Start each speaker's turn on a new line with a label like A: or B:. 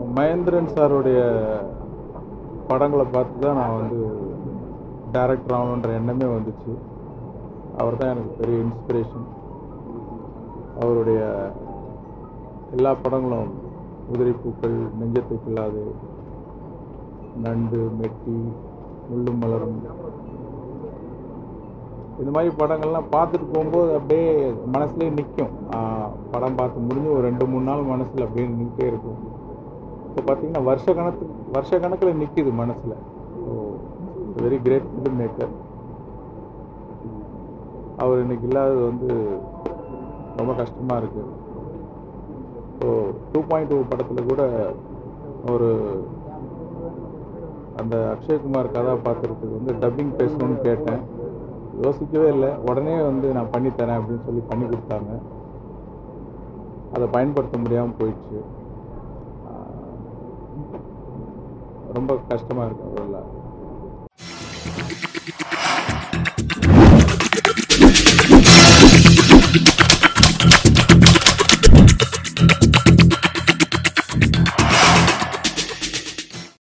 A: மகேந்திரன் சாருடைய படங்களை பார்த்து தான் நான் வந்து டைரக்டர் ஆகணுன்ற எண்ணமே வந்துச்சு அவர் தான் எனக்கு பெரிய இன்ஸ்பிரேஷன் அவருடைய எல்லா படங்களும் உதிரிப்பூக்கள் நெஞ்சத்தை கில்லாது நண்டு மெட்டி முள்ளும் மலரும் இந்த மாதிரி படங்கள்லாம் பார்த்துட்டு போகும்போது அப்படியே மனசுலேயே நிற்கும் படம் பார்த்து முடிஞ்சு ஒரு ரெண்டு மூணு நாள் மனசில் அப்படியே நின்றுட்டே இருக்கும் இப்போ பார்த்தீங்கன்னா வருஷ கணக்கு வருஷ கணக்கில் நிற்கிது மனசில் so very great film maker அவர் இன்னைக்கு இல்லாதது வந்து ரொம்ப கஷ்டமாக இருக்குது ஸோ டூ பாயிண்ட் டூ படத்தில் கூட ஒரு அந்த அக்ஷய்குமார் கதாபாத்திரத்துக்கு வந்து டப்பிங் பேசணும்னு கேட்டேன் யோசிக்கவே இல்லை உடனே வந்து நான் பண்ணித்தரேன் அப்படின்னு சொல்லி பண்ணி கொடுத்தாங்க அதை பயன்படுத்த முடியாமல் போயிடுச்சு ஆஹ் ரொம்ப கஷ்டமாக இருக்கு அவர்